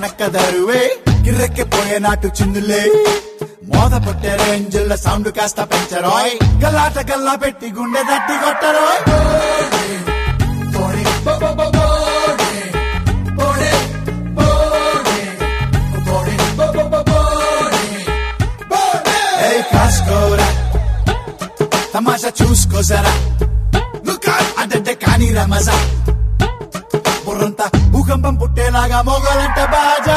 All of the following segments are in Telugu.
కనక్క దరువే కిర్రెక్కిపోయే నాటు చిందులే మోద పుట్టే రేంజుల సౌండ్ కాస్త పెంచరోయ్ గల్లాట గల్లా పెట్టి గుండె దట్టి కొట్టరోయ్ ఏయ్ కాసుకోరా తమాషా చూసుకోసరా అంటే కానీ రమజా బుర్రంతా భూకంపం పుట్టేలాగా మోగాలంట బాజా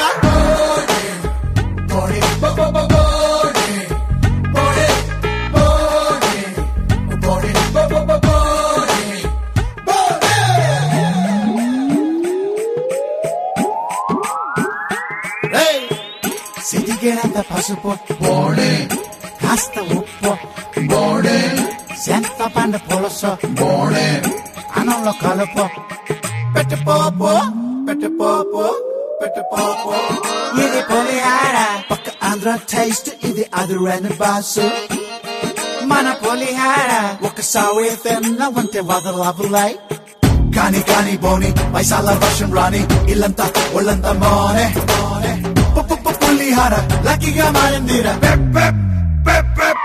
రేయ్! సిరిగేనంత పసుపు బోడే కాస్త ఉప్పు బోడే సెంత పండు పులుసు బోడే అన్నంలో కలుపు పెట్టు పోపు పెట్టు పోపు పెట్టు పోపు ఇది పులిహార పక్క ఆంధ్ర టేస్ట్ ఇది అదురైన బాసు మన పులిహార ఒకసారి తిన్న వంటే వదలవులై కాని కాని బోని పైసాల వర్షం రాని ఇల్లంతా ఒళ్ళంతా మోనే మోనే పు- పు- పు- పులిహార లక్కీగా మారిందిరా పెప్ పెప్ పెప్ పెప్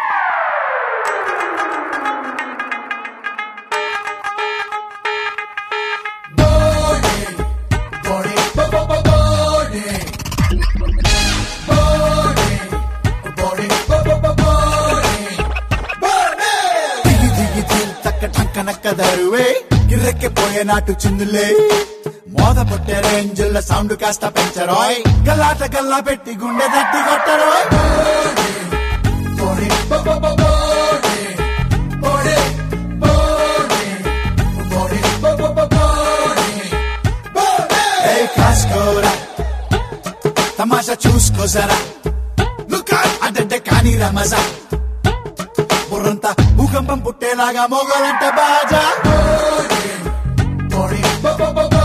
దిగి దిగి దిల్ తక్క టంక నక్క దరువే కిర్రెక్కిపోయే నాటు చిందులే మోద పుట్టే రేంజుల సౌండ్ కాస్త పెంచరోయ్ గల్లాట గల్లా పెట్టి గుండె దట్టి కొట్టరోయ్ ఏయ్ కాసుకోరా తమాషా చూసుకోసరా అంటే కానీ రమజా బుర్రంతా భూకంపం పుట్టేలాగా మోగాలంట బాజా